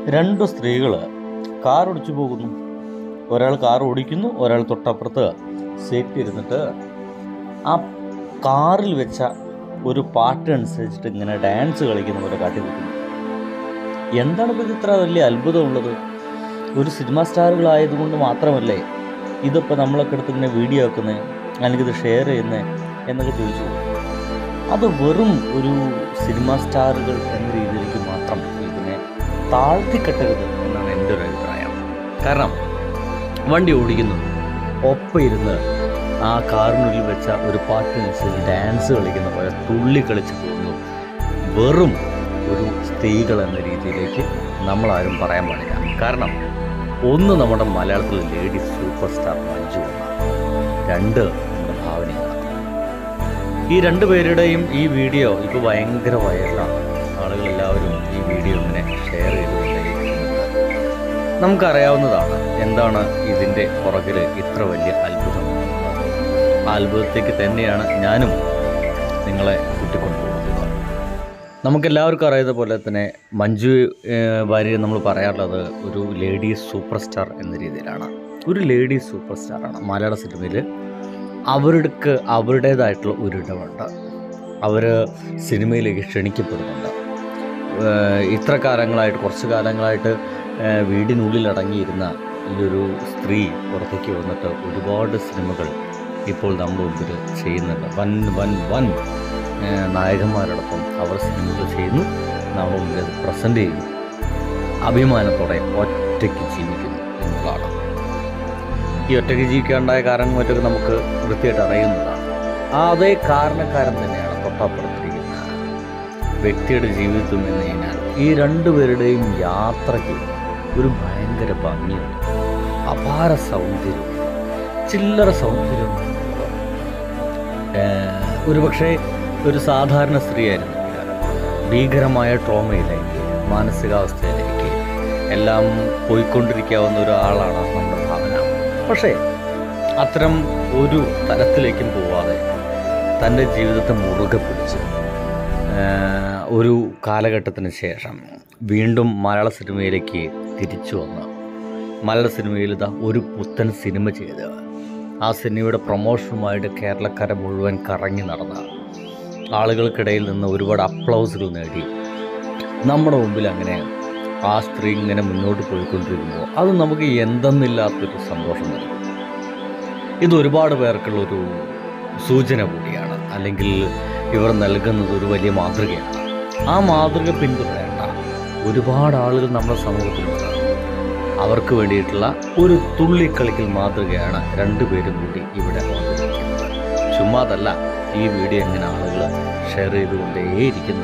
രണ്ട് സ്ത്രീകൾ കാർ ഓടിച്ചു പോകുന്നു ഒരാൾ കാർ ഓടിക്കുന്നു ഒരാൾ തൊട്ടപ്പുറത്ത് സീറ്റ് ഇരുന്നിട്ട് ആ കാറിൽ വെച്ച ഒരു പാട്ട് അനുസരിച്ചിട്ട് ഇങ്ങനെ ഡാൻസ് കളിക്കുന്ന പോലെ കാട്ടി നിൽക്കുന്നു എന്താണ് ഇപ്പോൾ ഇത് ഇത്ര വലിയ അത്ഭുതമുള്ളത് ഒരു സിനിമ സ്റ്റാറുകളായതുകൊണ്ട് മാത്രമല്ലേ ഇതിപ്പോൾ നമ്മളൊക്കെ എടുത്ത് ഇങ്ങനെ വീഡിയോ ആക്കുന്നത് അല്ലെങ്കിൽ ഇത് ഷെയർ ചെയ്യുന്നത് എന്നൊക്കെ ചോദിച്ചു അത് വെറും ഒരു സിനിമ സ്റ്റാറുകൾ എന്ന രീതിയിലേക്ക് മാത്രം ഇതിനെ താഴ്ത്തിക്കെട്ടരുത് എന്നാണ് എൻ്റെ ഒരു അഭിപ്രായം കാരണം വണ്ടി ഓടിക്കുന്നു ഒപ്പം ഇരുന്ന് ആ കാറിനുള്ളിൽ വെച്ച ഒരു പാട്ടിനനുസരിച്ച് ഡാൻസ് കളിക്കുന്ന പോലെ തുള്ളി കളിച്ച് പോകുന്നു വെറും ഒരു സ്ത്രീകൾ എന്ന രീതിയിലേക്ക് നമ്മളാരും പറയാൻ പാടില്ല കാരണം ഒന്ന് നമ്മുടെ മലയാളത്തിലെ ലേഡി സൂപ്പർ സ്റ്റാർ മഞ്ജു എന്ന രണ്ട് നമ്മുടെ ഭാവനയാണ് ഈ രണ്ട് പേരുടെയും ഈ വീഡിയോ ഇപ്പോൾ ഭയങ്കര വൈറലാണ് ആളുകളെല്ലാവരും ഈ വീഡിയോ ഇങ്ങനെ ഷെയർ ചെയ്തുകൊണ്ടേയിരിക്കുന്നുണ്ട് നമുക്കറിയാവുന്നതാണ് എന്താണ് ഇതിൻ്റെ പുറകിൽ ഇത്ര വലിയ അത്ഭുതം ആ അത്ഭുതത്തേക്ക് തന്നെയാണ് ഞാനും നിങ്ങളെ കൂട്ടിക്കൊണ്ടുപോകുന്നത് നമുക്കെല്ലാവർക്കും അറിയുന്ന പോലെ തന്നെ മഞ്ജു ഏഹ്, വാര്യർ നമ്മൾ പറയാറുള്ളത് ഒരു ലേഡി സൂപ്പർ സ്റ്റാർ എന്ന രീതിയിലാണ് ഒരു ലേഡി സൂപ്പർ സ്റ്റാറാണ് മലയാള സിനിമയിൽ അവർക്ക് അവരുടേതായിട്ടുള്ള ഒരു ഇടമുണ്ട് അവർ സിനിമയിലേക്ക് ക്ഷണിക്കപ്പെടുന്നുണ്ട് ഏഹ് ഇത്ര കാലങ്ങളായിട്ട് കുറച്ച് കാലങ്ങളായിട്ട് ഏഹ് വീടിനുള്ളിൽ അടങ്ങിയിരുന്ന ഈ ഒരു സ്ത്രീ പുറത്തേക്ക് വന്നിട്ട് ഒരുപാട് സിനിമകൾ ഇപ്പോൾ നമ്മുടെ മുമ്പിൽ ചെയ്യുന്നുണ്ട് വൻ വൻ വൻ ഏഹ് നായകന്മാരോടൊപ്പം അവർ സിനിമകൾ ചെയ്യുന്നു നമ്മുടെ മുമ്പിൽ അത് പ്രസൻറ്റ് ചെയ്യുന്നു അഭിമാനത്തോടെ ഒറ്റയ്ക്ക് ജീവിക്കുന്നു എന്നുള്ളതാണ് ഈ ഒറ്റയ്ക്ക് ജീവിക്കാനുണ്ടായ കാരണം മറ്റൊക്കെ നമുക്ക് വൃത്തിയായിട്ട് അറിയുന്നതാണ് ആ അതേ കാരണക്കാരൻ തന്നെയാണ് തൊട്ടപ്പുറത്തിരിക്കുന്ന വ്യക്തിയുടെ ജീവിതത്തിൽ നിന്ന് കഴിഞ്ഞാൽ ഈ രണ്ടുപേരുടെയും യാത്രയ്ക്ക് ഒരു ഭയങ്കര ഭംഗിയുണ്ട് അപാര സൗന്ദര്യം ചില്ലറ സൗന്ദര്യം ഒരു പക്ഷേ ഒരു സാധാരണ സ്ത്രീയായിരുന്നു ഭീകരമായ ട്രോമയിലേക്ക് മാനസികാവസ്ഥയിലേക്ക് എല്ലാം പോയിക്കൊണ്ടിരിക്കാവുന്ന ഒരാളാണ് നമ്മുടെ ഭാവന പക്ഷേ അത്തരം ഒരു തലത്തിലേക്കും പോവാതെ തൻ്റെ ജീവിതത്തെ മുറുകെ പിടിച്ച് ആഹ്, ഒരു കാലഘട്ടത്തിന് ശേഷം വീണ്ടും മലയാള സിനിമയിലേക്ക് തിരിച്ചു വന്ന് മലയാള സിനിമയിൽ ഇതാ ഒരു പുത്തൻ സിനിമ ചെയ്ത് ആ സിനിമയുടെ പ്രൊമോഷനുമായിട്ട് കേരളക്കര മുഴുവൻ കറങ്ങി നടന്ന ആളുകൾക്കിടയിൽ നിന്ന് ഒരുപാട് അപ്ലൗസുകൾ നേടി നമ്മുടെ മുമ്പിൽ അങ്ങനെ ആ സ്ത്രീ ഇങ്ങനെ മുന്നോട്ട് പോയിക്കൊണ്ടിരിക്കുമ്പോൾ അത് നമുക്ക് എന്തെന്നില്ലാത്തൊരു സന്തോഷം നൽകും ഇത് ഒരുപാട് പേർക്കുള്ളൊരു സൂചന കൂടിയാണ് അല്ലെങ്കിൽ ഇവർ നൽകുന്നത് ഒരു വലിയ മാതൃകയാണ് ആ മാതൃക പിന്തുടരേണ്ട ഒരുപാട് ആളുകൾ നമ്മുടെ സമൂഹത്തിലുണ്ട് അവർക്ക് വേണ്ടിയിട്ടുള്ള ഒരു തുള്ളിക്കളിക്കൽ മാതൃകയാണ് രണ്ടുപേരും കൂടി ഇവിടെ അവതരിപ്പിക്കുന്നത് ചുമ്മാതല്ല ഈ വീഡിയോ എങ്ങനെ ആളുകൾ ഷെയർ ചെയ്തുകൊണ്ടേയിരിക്കുന്നത്